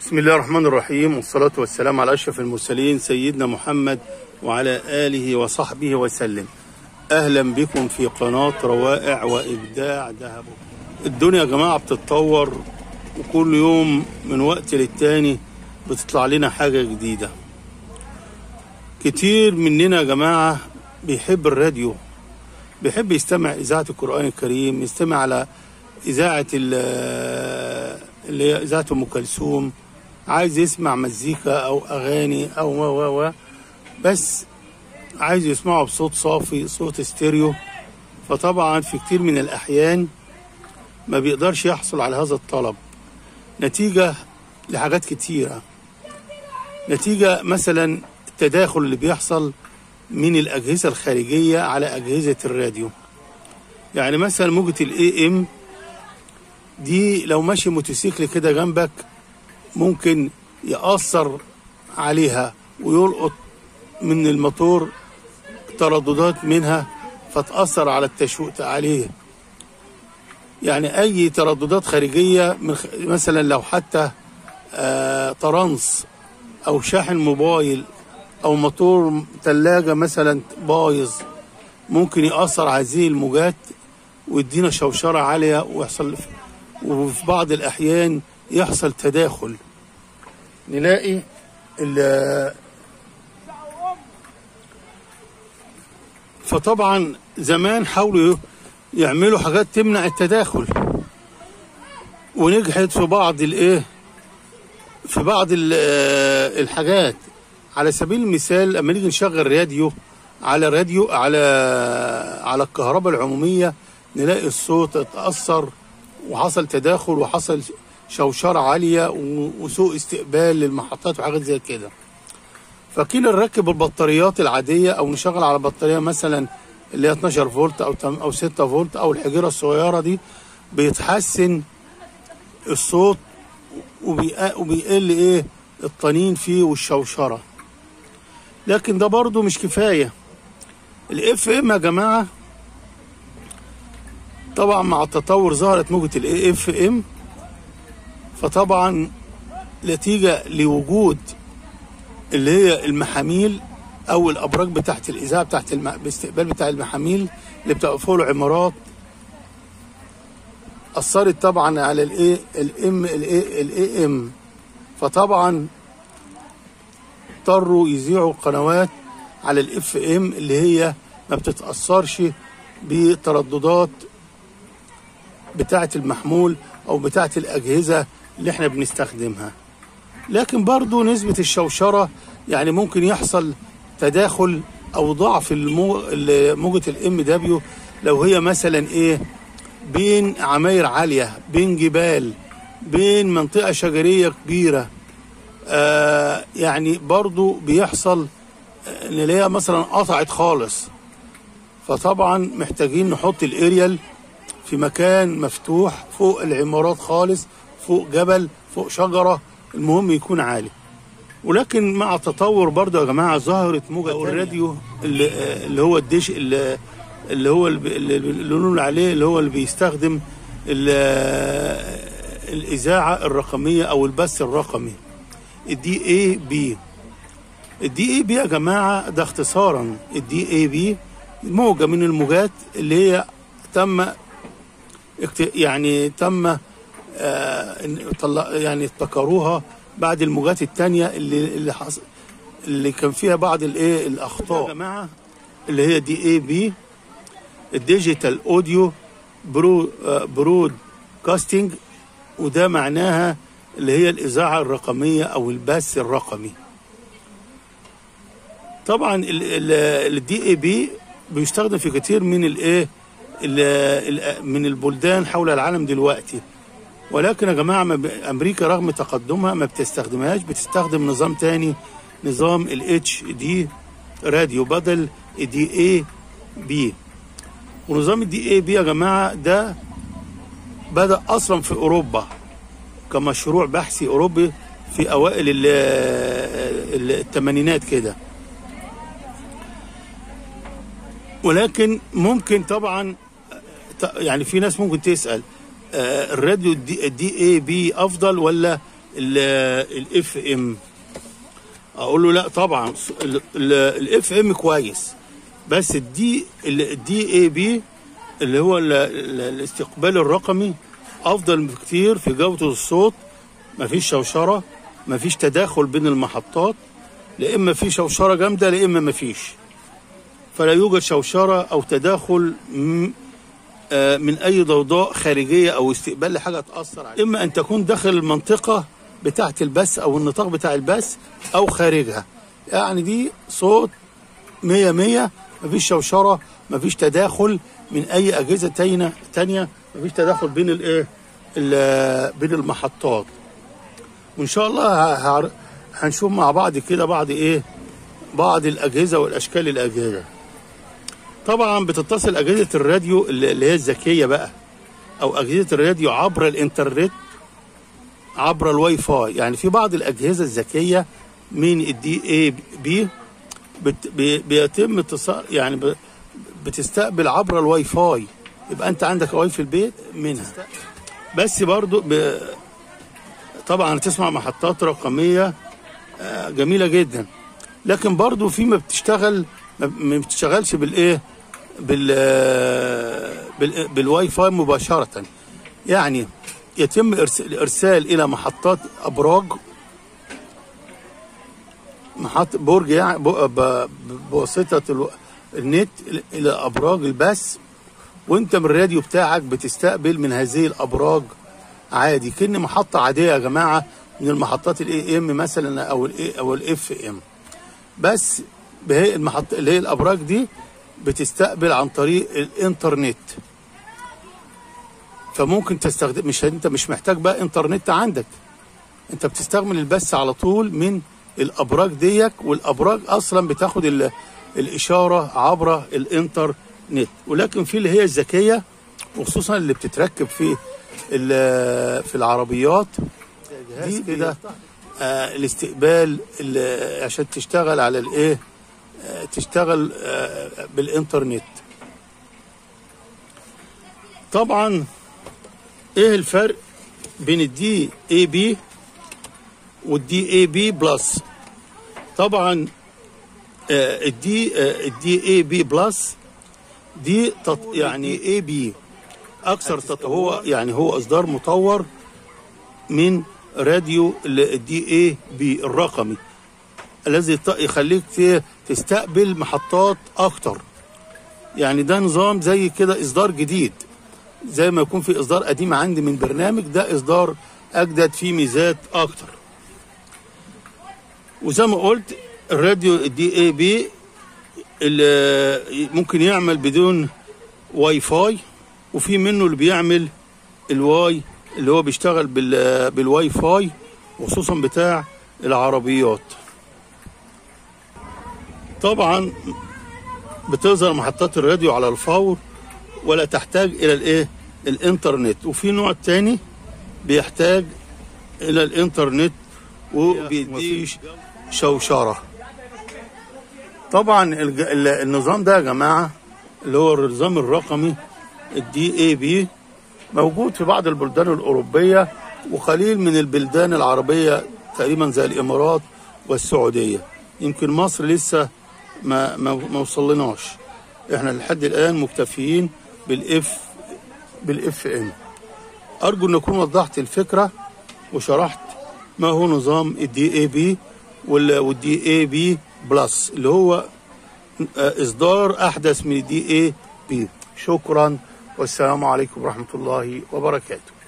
بسم الله الرحمن الرحيم والصلاة والسلام على أشرف المرسلين سيدنا محمد وعلى آله وصحبه وسلم أهلا بكم في قناة روائع وإبداع ذهب الدنيا يا جماعة بتتطور وكل يوم من وقت للتاني بتطلع لنا حاجة جديدة كتير مننا يا جماعة بيحب الراديو بيحب يستمع إذاعة القرآن الكريم يستمع على إذاعة ال- اللي هي إذاعة أم كلثوم عايز يسمع مزيكا أو أغاني أو و و و بس عايز يسمعه بصوت صافي صوت ستيريو فطبعا في كتير من الأحيان ما بيقدرش يحصل على هذا الطلب نتيجة لحاجات كتيرة نتيجة مثلا التداخل اللي بيحصل من الأجهزة الخارجية على أجهزة الراديو يعني مثلا موجة الاي ام دي لو ماشي موتوسيكل كده جنبك ممكن يأثر عليها ويلقط من الموتور ترددات منها فتأثر على التشويق عليه يعني أي ترددات خارجية من خ- مثلا لو حتى آه طرنس أو شاحن موبايل أو موتور ثلاجة مثلا بايظ ممكن يأثر على هذه الموجات ويدينا شوشرة عالية ويحصل وفي بعض الأحيان يحصل تداخل نلاقي ال- فطبعا زمان حاولوا يعملوا حاجات تمنع التداخل ونجحت في بعض الايه في بعض ال- آه، الحاجات على سبيل المثال لما نيجي نشغل راديو على راديو على على الكهرباء العموميه نلاقي الصوت اتاثر وحصل تداخل وحصل شوشره عاليه و- وسوء استقبال للمحطات وحاجات زي كده فكنا نركب البطاريات العاديه او نشغل على بطاريه مثلا اللي هي 12 فولت او تم- او 6 فولت او الحجره الصغيره دي بيتحسن الصوت وبيق- وبيقل ايه الطنين فيه والشوشره لكن ده برضو مش كفايه الاف ام يا جماعه طبعا مع التطور ظهرت موجة الاي اف ام فطبعا نتيجة لوجود اللي هي المحاميل او الابراج بتاعت الاذاعه بتاعت الم... الاستقبال بتاع المحاميل اللي بتبقى فوق العمارات اثرت طبعا على الايه الام الاي الاي ام فطبعا اضطروا يذيعوا قنوات على الاف ام اللي هي ما بتتاثرش بترددات بتاعه المحمول او بتاعه الاجهزه اللي احنا بنستخدمها لكن برضو نسبة الشوشرة يعني ممكن يحصل تداخل أو ضعف المو... ال- موجة الام دبليو لو هي مثلا إيه بين عماير عالية بين جبال بين منطقة شجرية كبيرة آه يعني برضو بيحصل آه، نلاقيها مثلا قطعت خالص فطبعا محتاجين نحط الاريال في مكان مفتوح فوق العمارات خالص فوق جبل فوق شجرة المهم يكون عالي ولكن مع التطور برضه يا جماعة ظهرت موجة الراديو اللي, اللي هو الدش اللي, اللي هو اللي, اللي نقول عليه اللي هو اللي بيستخدم ال- الإذاعة الرقمية أو البث الرقمي الدي اي بي الدي اي بي يا جماعة ده اختصارا الدي اي بي موجة من الموجات اللي هي تم اكت- يعني تم آه، إن- طلع يعني ابتكروها بعد الموجات التانية اللي اللي حصل اللي كان فيها بعض الايه الاخطاء يا جماعه اللي هي دي اي بي الديجيتال اوديو برو آه، برود كاستنج وده معناها اللي هي الاذاعه الرقميه او البث الرقمي طبعا الدي اي بي بيستخدم في كتير من الايه ال- ال- من البلدان حول العالم دلوقتي ولكن يا جماعه ما ب- امريكا رغم تقدمها ما بتستخدمهاش بتستخدم نظام تاني نظام الاتش دي راديو بدل الدي اي بي ونظام الدي اي بي يا جماعه ده بدا اصلا في اوروبا كمشروع بحثي اوروبي في اوائل ال- ال- الثمانينات كده ولكن ممكن طبعا ت- يعني في ناس ممكن تسال آه، الراديو الدي, الدي اي بي افضل ولا الاف ام اقول له لا طبعا الاف ام كويس بس الدي الدي اي بي اللي هو ال- ال- الاستقبال الرقمي افضل بكتير في جوده الصوت مفيش شوشره مفيش تداخل بين المحطات لا اما في شوشره جامده لا اما مفيش فلا يوجد شوشره او تداخل م- آه، من اي ضوضاء خارجيه او استقبال لحاجه تاثر عليه اما ان تكون داخل المنطقه بتاعه البث او النطاق بتاع البث او خارجها يعني دي صوت مية مية مفيش شوشرة مفيش تداخل من أي أجهزة تانية تانية مفيش تداخل بين الإيه ال- بين المحطات وإن شاء الله ه- ه- هنشوف مع بعض كده بعض إيه بعض الأجهزة والأشكال الأجهزة طبعا بتتصل أجهزة الراديو اللي اللي هي الذكية بقى أو أجهزة الراديو عبر الإنترنت عبر الواي فاي يعني في بعض الأجهزة الذكية من الدي اي بي بت بي بيتم اتصال يعني ب- بتستقبل عبر الواي فاي يبقى انت عندك واي في البيت منها بس برضو ب... طبعا تسمع محطات رقميه آه، جميله جدا لكن برضو في ما بتشتغل ما ما بتشتغلش بالايه بال آه، بال بالواي فاي مباشره يعني يتم إرس- الارسال الى محطات ابراج محط برج يعني ب- ب- بواسطه الو- النت الى ابراج البث وانت من الراديو بتاعك بتستقبل من هذه الابراج عادي كأن محطه عاديه يا جماعه من المحطات الاي ام مثلا او الاي او الاف ام بس بهي المحطه اللي هي الابراج دي بتستقبل عن طريق الانترنت فممكن تستخدم مش انت مش محتاج بقى انترنت عندك انت بتستعمل البث على طول من الابراج ديك والابراج اصلا بتاخد ال- الاشاره عبر الانترنت ولكن في اللي هي الذكيه وخصوصا اللي بتتركب في ال- في العربيات دي كده آه الاستقبال ال- عشان تشتغل على الايه آه تشتغل آه بالانترنت طبعا ايه الفرق بين الدي اي بي والدي اي بي بلس طبعا آه، الدي آه، الدي اي بي بلس دي تط يعني اي بي اكثر تط هو يعني هو اصدار مطور من راديو الدي اي بي الرقمي الذي ت- يخليك ت- تستقبل محطات اكتر يعني ده نظام زي كده اصدار جديد زي ما يكون في اصدار قديم عندي من برنامج ده اصدار اجدد فيه ميزات اكتر وزي ما قلت الراديو الدي اي بي اللي ممكن يعمل بدون واي فاي وفي منه اللي بيعمل الواي اللي هو بيشتغل بال بالواي فاي وخصوصا بتاع العربيات طبعا بتظهر محطات الراديو على الفور ولا تحتاج الى الايه الانترنت وفي نوع تاني بيحتاج الى الانترنت وبيديش شوشره طبعا الج- ال- النظام ده يا جماعه اللي هو النظام الرقمي الدي اي بي موجود في بعض البلدان الاوروبيه وقليل من البلدان العربيه تقريبا زي الامارات والسعوديه يمكن مصر لسه ما ما ما وصلناش احنا لحد الان مكتفيين بالاف بالاف ام ارجو ان اكون وضحت الفكره وشرحت ما هو نظام الدي اي بي والدي اي بي بلس اللي هو آه، اصدار احدث من الدي اي بي شكرا والسلام عليكم ورحمه الله وبركاته